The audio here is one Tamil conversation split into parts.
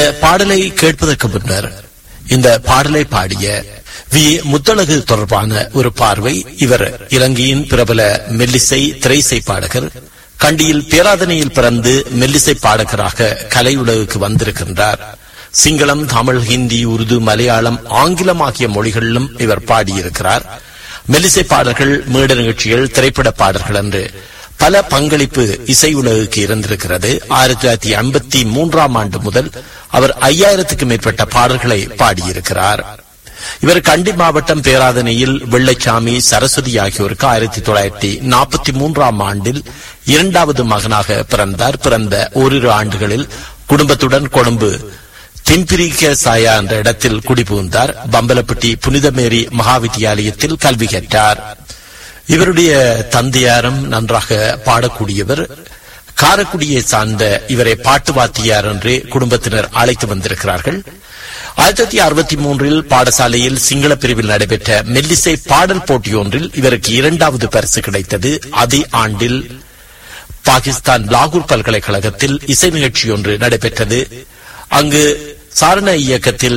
பாடலை கேட்பதற்கு முன்னர் இந்த பாடலை பாடிய வி முத்தழகு தொடர்பான ஒரு பார்வை இவர் இலங்கையின் பிரபல மெல்லிசை திரைசை பாடகர் கண்டியில் பேராதனையில் பிறந்து மெல்லிசை பாடகராக கலையுலகுக்கு வந்திருக்கின்றார் சிங்களம் தமிழ் ஹிந்தி உருது மலையாளம் ஆங்கிலம் ஆகிய மொழிகளிலும் இவர் பாடியிருக்கிறார் மெல்லிசை பாடல்கள் மேட நிகழ்ச்சிகள் திரைப்பட பாடல்கள் என்று பல பங்களிப்பு இசை உலகுக்கு இருந்திருக்கிறது ஆயிரத்தி தொள்ளாயிரத்தி ஐம்பத்தி மூன்றாம் ஆண்டு முதல் அவர் ஐயாயிரத்துக்கும் மேற்பட்ட பாடல்களை பாடியிருக்கிறார் இவர் கண்டி மாவட்டம் பேராதனையில் வெள்ளைச்சாமி சரஸ்வதி ஆகியோருக்கு ஆயிரத்தி தொள்ளாயிரத்தி நாற்பத்தி மூன்றாம் ஆண்டில் இரண்டாவது மகனாக பிறந்தார் பிறந்த ஓரிரு ஆண்டுகளில் குடும்பத்துடன் கொழும்பு திம்பிரிக்க சாயா என்ற இடத்தில் குடிபுகுந்தார் பம்பலப்பட்டி புனிதமேரி மகாவித்தியாலயத்தில் கல்வி கற்றார் இவருடைய தந்தையாரும் நன்றாக பாடக்கூடியவர் காரக்குடியை சார்ந்த இவரை பாட்டு வாத்தியார் என்று குடும்பத்தினர் அழைத்து வந்திருக்கிறார்கள் ஆயிரத்தி தொள்ளாயிரத்தி அறுபத்தி மூன்றில் பாடசாலையில் சிங்கள பிரிவில் நடைபெற்ற மெல்லிசை பாடல் போட்டியொன்றில் இவருக்கு இரண்டாவது பரிசு கிடைத்தது அதே ஆண்டில் பாகிஸ்தான் லாகூர் பல்கலைக்கழகத்தில் இசை நிகழ்ச்சி ஒன்று நடைபெற்றது அங்கு சாரண இயக்கத்தில்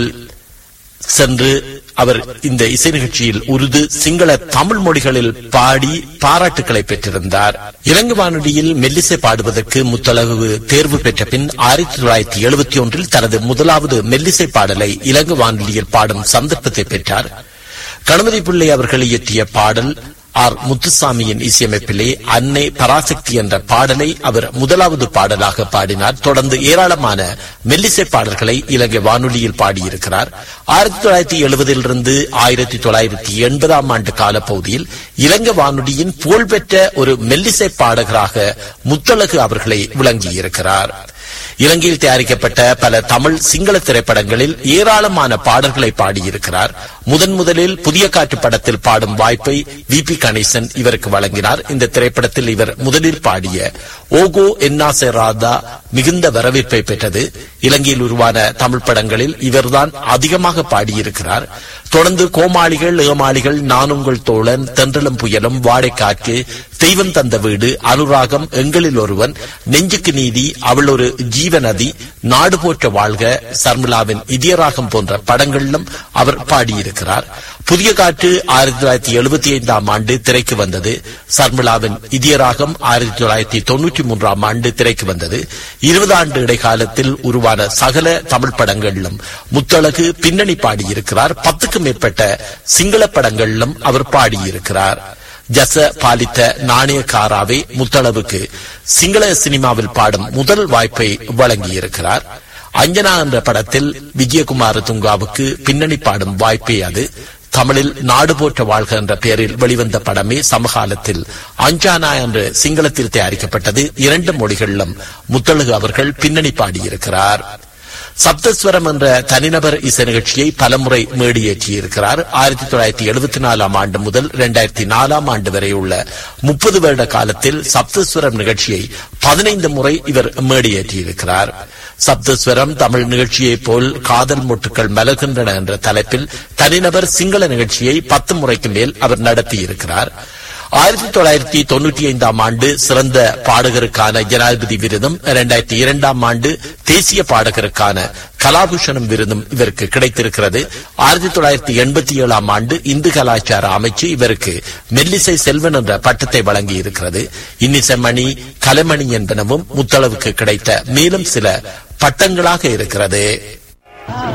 சென்று அவர் இந்த இசை நிகழ்ச்சியில் உருது சிங்கள தமிழ் மொழிகளில் பாடி பாராட்டுக்களை பெற்றிருந்தார் இலங்கை வானொலியில் மெல்லிசை பாடுவதற்கு முத்தளவு தேர்வு பெற்ற பின் ஆயிரத்தி தொள்ளாயிரத்தி எழுபத்தி ஒன்றில் தனது முதலாவது மெல்லிசை பாடலை இலங்கை வானொலியில் பாடும் சந்தர்ப்பத்தை பெற்றார் கணபதி பிள்ளை அவர்கள் இயற்றிய பாடல் ஆர் முத்துசாமியின் இசையமைப்பிலே அன்னை பராசக்தி என்ற பாடலை அவர் முதலாவது பாடலாக பாடினார் தொடர்ந்து ஏராளமான மெல்லிசை பாடல்களை இலங்கை வானொலியில் பாடியிருக்கிறார் ஆயிரத்தி தொள்ளாயிரத்தி எழுபதிலிருந்து ஆயிரத்தி தொள்ளாயிரத்தி எண்பதாம் ஆண்டு காலப்பகுதியில் இலங்கை வானொலியின் புகழ்பெற்ற ஒரு மெல்லிசை பாடகராக முத்தழகு அவர்களை விளங்கியிருக்கிறார் இலங்கையில் தயாரிக்கப்பட்ட பல தமிழ் சிங்கள திரைப்படங்களில் ஏராளமான பாடல்களை பாடியிருக்கிறார் முதன் முதலில் புதிய காற்று படத்தில் பாடும் வாய்ப்பை வி பி கணேசன் இவருக்கு வழங்கினார் இந்த திரைப்படத்தில் இவர் முதலில் பாடிய ஓகோ என்னாசே ராதா மிகுந்த வரவேற்பை பெற்றது இலங்கையில் உருவான தமிழ் படங்களில் இவர்தான் அதிகமாக பாடியிருக்கிறார் தொடர்ந்து கோமாளிகள் ஏமாளிகள் நானுங்கள் தோழன் தென்றலும் புயலும் வாடைக்காற்று தெய்வம் தந்த வீடு அனுராகம் எங்களில் ஒருவன் நெஞ்சுக்கு நீதி அவள் ஒரு ஜீவநதி நாடு போற்ற வாழ்க சர்மிளாவின் இதயராகம் போன்ற படங்களிலும் அவர் பாடியிருக்கிறார் புதிய காற்று ஆயிரத்தி தொள்ளாயிரத்தி எழுபத்தி ஐந்தாம் ஆண்டு திரைக்கு வந்தது சர்மிளாவின் இதயராகம் ஆயிரத்தி தொள்ளாயிரத்தி தொன்னூற்றி மூன்றாம் ஆண்டு திரைக்கு வந்தது இருபது ஆண்டு இடைக்காலத்தில் உருவான சகல தமிழ் படங்களிலும் முத்தழகு பின்னணி பாடியிருக்கிறார் பத்துக்கும் மேற்பட்ட சிங்கள படங்களிலும் அவர் பாடியிருக்கிறார் ஜச பாலித்த நாணயக்காராவே முத்தளவுக்கு சிங்கள சினிமாவில் பாடும் முதல் வாய்ப்பை வழங்கியிருக்கிறார் அஞ்சனா என்ற படத்தில் விஜயகுமார துங்காவுக்கு பின்னணி பாடும் வாய்ப்பே அது தமிழில் நாடு போற்ற வாழ்க என்ற பெயரில் வெளிவந்த படமே சமகாலத்தில் அஞ்சானா என்று சிங்களத்தில் தயாரிக்கப்பட்டது இரண்டு மொழிகளிலும் முத்தழகு அவர்கள் பின்னணி பாடியிருக்கிறார் சப்தஸ்வரம் என்ற தனிநபர் இசை நிகழ்ச்சியை பலமுறை மேடியேற்றியிருக்கிறார் ஆயிரத்தி தொள்ளாயிரத்தி எழுபத்தி நாலாம் ஆண்டு முதல் இரண்டாயிரத்தி நாலாம் ஆண்டு வரை உள்ள முப்பது வருட காலத்தில் சப்தஸ்வரம் நிகழ்ச்சியை பதினைந்து முறை இவர் மேடியேற்றியிருக்கிறார் சப்தஸ்வரம் தமிழ் நிகழ்ச்சியைப் போல் காதல் மொட்டுக்கள் மலர்கின்றன என்ற தலைப்பில் தனிநபர் சிங்கள நிகழ்ச்சியை பத்து முறைக்கு மேல் அவர் நடத்தியிருக்கிறார் ஆயிரத்தி தொள்ளாயிரத்தி தொன்னூற்றி ஐந்தாம் ஆண்டு சிறந்த பாடகருக்கான ஜனாதிபதி விருதும் இரண்டாயிரத்தி இரண்டாம் ஆண்டு தேசிய பாடகருக்கான கலாபூஷணம் விருதும் இவருக்கு கிடைத்திருக்கிறது ஆயிரத்தி தொள்ளாயிரத்தி எண்பத்தி ஏழாம் ஆண்டு இந்து கலாச்சார அமைச்சு இவருக்கு மெல்லிசை செல்வன் என்ற பட்டத்தை வழங்கி இருக்கிறது இன்னிசைமணி கலைமணி என்பனவும் முத்தளவுக்கு கிடைத்த மேலும் சில பட்டங்களாக இருக்கிறது